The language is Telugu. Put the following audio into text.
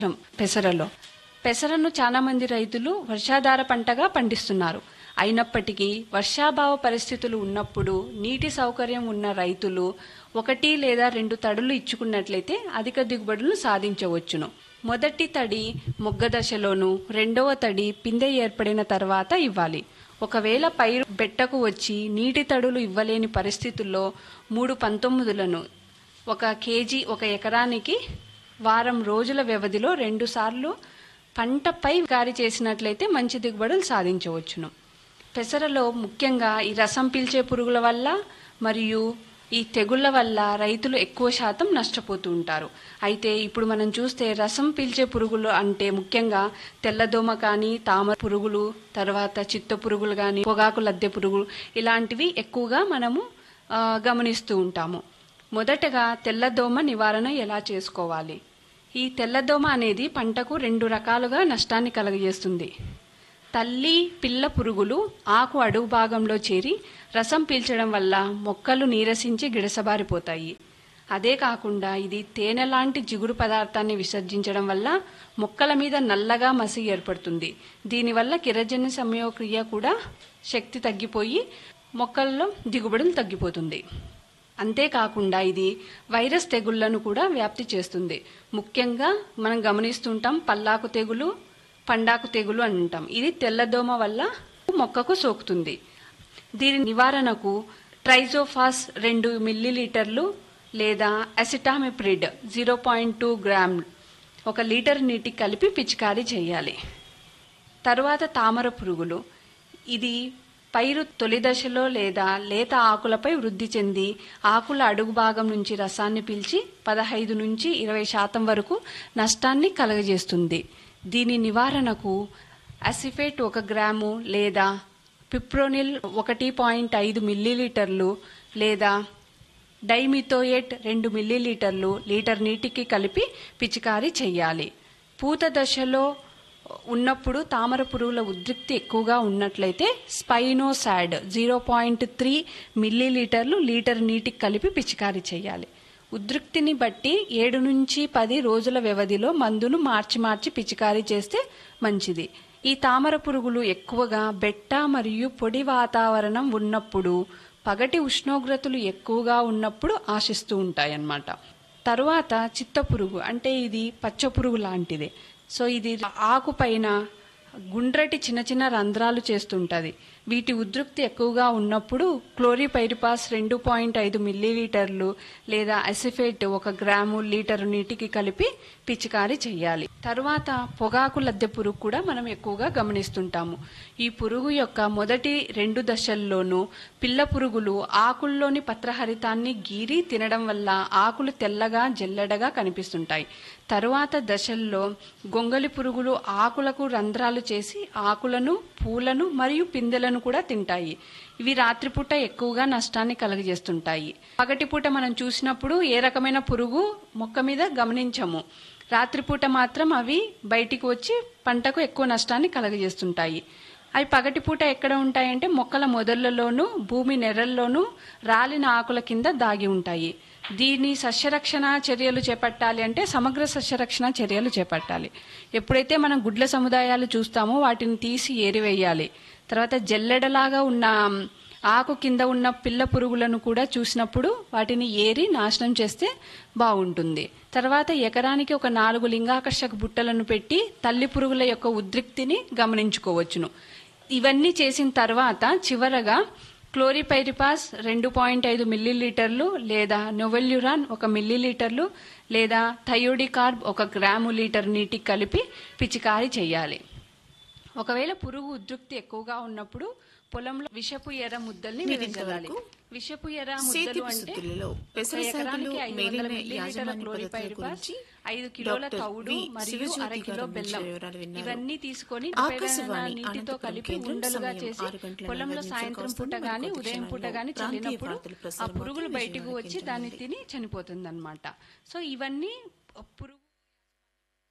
పెసరలో పెసరను చాలా మంది రైతులు వర్షాధార పంటగా పండిస్తున్నారు అయినప్పటికీ వర్షాభావ పరిస్థితులు ఉన్నప్పుడు నీటి సౌకర్యం ఉన్న రైతులు ఒకటి లేదా రెండు తడులు ఇచ్చుకున్నట్లయితే అధిక దిగుబడులను సాధించవచ్చును మొదటి తడి మొగ్గ దశలోను రెండవ తడి పిందె ఏర్పడిన తర్వాత ఇవ్వాలి ఒకవేళ పైరు బెట్టకు వచ్చి నీటి తడులు ఇవ్వలేని పరిస్థితుల్లో మూడు పంతొమ్మిదిలను ఒక కేజీ ఒక ఎకరానికి వారం రోజుల వ్యవధిలో రెండుసార్లు పంటపై కారి చేసినట్లయితే మంచి దిగుబడులు సాధించవచ్చును పెసరలో ముఖ్యంగా ఈ రసం పీల్చే పురుగుల వల్ల మరియు ఈ తెగుళ్ల వల్ల రైతులు ఎక్కువ శాతం నష్టపోతూ ఉంటారు అయితే ఇప్పుడు మనం చూస్తే రసం పీల్చే పురుగులు అంటే ముఖ్యంగా తెల్లదోమ కానీ తామర పురుగులు తర్వాత చిత్త పురుగులు కానీ పొగాకు లద్దె పురుగులు ఇలాంటివి ఎక్కువగా మనము ఆ, గమనిస్తూ ఉంటాము మొదటగా తెల్లదోమ నివారణ ఎలా చేసుకోవాలి ఈ తెల్లదోమ అనేది పంటకు రెండు రకాలుగా నష్టాన్ని కలుగజేస్తుంది తల్లి పిల్ల పురుగులు ఆకు అడుగు భాగంలో చేరి రసం పీల్చడం వల్ల మొక్కలు నీరసించి గిడసబారిపోతాయి అదే కాకుండా ఇది తేనె లాంటి జిగురు పదార్థాన్ని విసర్జించడం వల్ల మొక్కల మీద నల్లగా మసి ఏర్పడుతుంది దీనివల్ల కిరజన్య సంయోక్రియ కూడా శక్తి తగ్గిపోయి మొక్కల్లో దిగుబడులు తగ్గిపోతుంది అంతేకాకుండా ఇది వైరస్ తెగుళ్లను కూడా వ్యాప్తి చేస్తుంది ముఖ్యంగా మనం గమనిస్తుంటాం పల్లాకు తెగులు పండాకు తెగులు అని అంటాం ఇది తెల్లదోమ వల్ల మొక్కకు సోకుతుంది దీని నివారణకు ట్రైజోఫాస్ రెండు మిల్లీలీటర్లు లేదా acetamiprid zero point two gram ఒక లీటర్ నీటికి కలిపి పిచికారీ చేయాలి తరువాత తామర పురుగులు ఇది పైరు తొలి దశలో లేదా లేత ఆకులపై వృద్ధి చెంది ఆకుల అడుగు భాగం నుంచి రసాన్ని పీల్చి పదహైదు నుంచి ఇరవై శాతం వరకు నష్టాన్ని కలగజేస్తుంది దీని నివారణకు అసిఫేట్ ఒక గ్రాము లేదా పిప్రోనిల్ ఒకటి పాయింట్ ఐదు మిల్లీలీటర్లు లేదా డైమిథోయేట్ రెండు మిల్లీలీటర్లు లీటర్ నీటికి కలిపి పిచికారీ చేయాలి పూత దశలో ఉన్నప్పుడు తామర పురుగుల ఉద్రిక్తి ఎక్కువగా ఉన్నట్లయితే స్పైనోసాడ్ జీరో పాయింట్ త్రీ మిల్లీలీటర్లు లీటర్ నీటికి కలిపి పిచికారీ చేయాలి ఉద్రిక్తిని బట్టి ఏడు నుంచి పది రోజుల వ్యవధిలో మందును మార్చి మార్చి పిచికారీ చేస్తే మంచిది ఈ తామర పురుగులు ఎక్కువగా బెట్ట మరియు పొడి వాతావరణం ఉన్నప్పుడు పగటి ఉష్ణోగ్రతలు ఎక్కువగా ఉన్నప్పుడు ఆశిస్తూ ఉంటాయన్నమాట తరువాత చిత్తపురుగు అంటే ఇది పచ్చ పురుగు లాంటిదే సో ఇది ఆకు పైన గుండ్రటి చిన్న చిన్న రంధ్రాలు చేస్తుంటది వీటి ఉద్రిక్తి ఎక్కువగా ఉన్నప్పుడు క్లోరిపైరిపాస్ రెండు పాయింట్ ఐదు మిల్లీలీటర్లు లేదా అసిఫేట్ ఒక గ్రాము లీటరు నీటికి కలిపి పిచికారీ చేయాలి తరువాత పొగాకు లద్దె పురుగు కూడా మనం ఎక్కువగా గమనిస్తుంటాము ఈ పురుగు యొక్క మొదటి రెండు దశల్లోనూ పిల్ల పురుగులు ఆకుల్లోని పత్రహరితాన్ని గీరి తినడం వల్ల ఆకులు తెల్లగా జల్లెడగా కనిపిస్తుంటాయి తరువాత దశల్లో గొంగలి పురుగులు ఆకులకు రంధ్రాలు చేసి ఆకులను పూలను మరియు పిందెలను కూడా తింటాయి ఇవి రాత్రిపూట ఎక్కువగా నష్టాన్ని కలుగజేస్తుంటాయి పగటిపూట మనం చూసినప్పుడు ఏ రకమైన పురుగు మొక్క మీద గమనించము రాత్రిపూట మాత్రం అవి బయటికి వచ్చి పంటకు ఎక్కువ నష్టాన్ని కలుగజేస్తుంటాయి అవి పగటిపూట ఎక్కడ ఉంటాయంటే మొక్కల మొదళ్లలోనూ భూమి నెరల్లోనూ రాలిన ఆకుల కింద దాగి ఉంటాయి దీని సస్యరక్షణ చర్యలు చేపట్టాలి అంటే సమగ్ర సస్యరక్షణ చర్యలు చేపట్టాలి ఎప్పుడైతే మనం గుడ్ల సముదాయాలు చూస్తామో వాటిని తీసి ఏరివేయాలి తర్వాత జల్లెడలాగా ఉన్న ఆకు కింద ఉన్న పిల్ల పురుగులను కూడా చూసినప్పుడు వాటిని ఏరి నాశనం చేస్తే బాగుంటుంది తర్వాత ఎకరానికి ఒక నాలుగు లింగాకర్షక బుట్టలను పెట్టి తల్లి పురుగుల యొక్క ఉద్రిక్తిని గమనించుకోవచ్చును ఇవన్నీ చేసిన తర్వాత చివరగా క్లోరిపైరిపాస్ రెండు పాయింట్ ఐదు మిల్లీలీటర్లు లేదా నొవెల్యురాన్ ఒక మిల్లీలీటర్లు లేదా థయోడికార్బ్ ఒక గ్రాము లీటర్ నీటికి కలిపి పిచికారీ చేయాలి ఒకవేళ పురుగు ఉద్రిక్తి ఎక్కువగా ఉన్నప్పుడు పొలంలో విషపు ఎర్ర ముద్దల్ని విధించాలి విషపు ఎర్ర ముద్దలు సేద్యపు అంటే సుత్తులలో పెసర ఒక ఎకరానికి సాగులో ఐదు మేలైన వందల మిల్లీలీటర్ల యాజమాన్య క్లోరిపైరిపాస్ పద్ధతుల గురించి ఐదు కిలోల డాక్టర్ తౌడు వి. మరియు శివజ్యోతి అర గారు కిలో అందించిన బెల్లం వివరాలు విన్నారు. ఇవన్నీ తీసుకొని ఆకాశవాణి నీటితో అనంతపురం కలిపి కేంద్రం ఉండలుగా సమయం చేసి ఆరు గంటల పొలంలో నలభై సాయంత్రం నిమిషాలకు పూట వస్తుంది. గాని మరికొద్ది ఉదయం పూట క్షణాల్లో గాని ప్రాంతీయ చల్లినప్పుడు వార్తలు ఆ ప్రసారం పురుగులు అవుతాయి. బయటకు విజయవాడ వచ్చి దాన్ని కేంద్రం తిని చనిపోతుంది అనమాట సో ఇవన్నీ పురుగు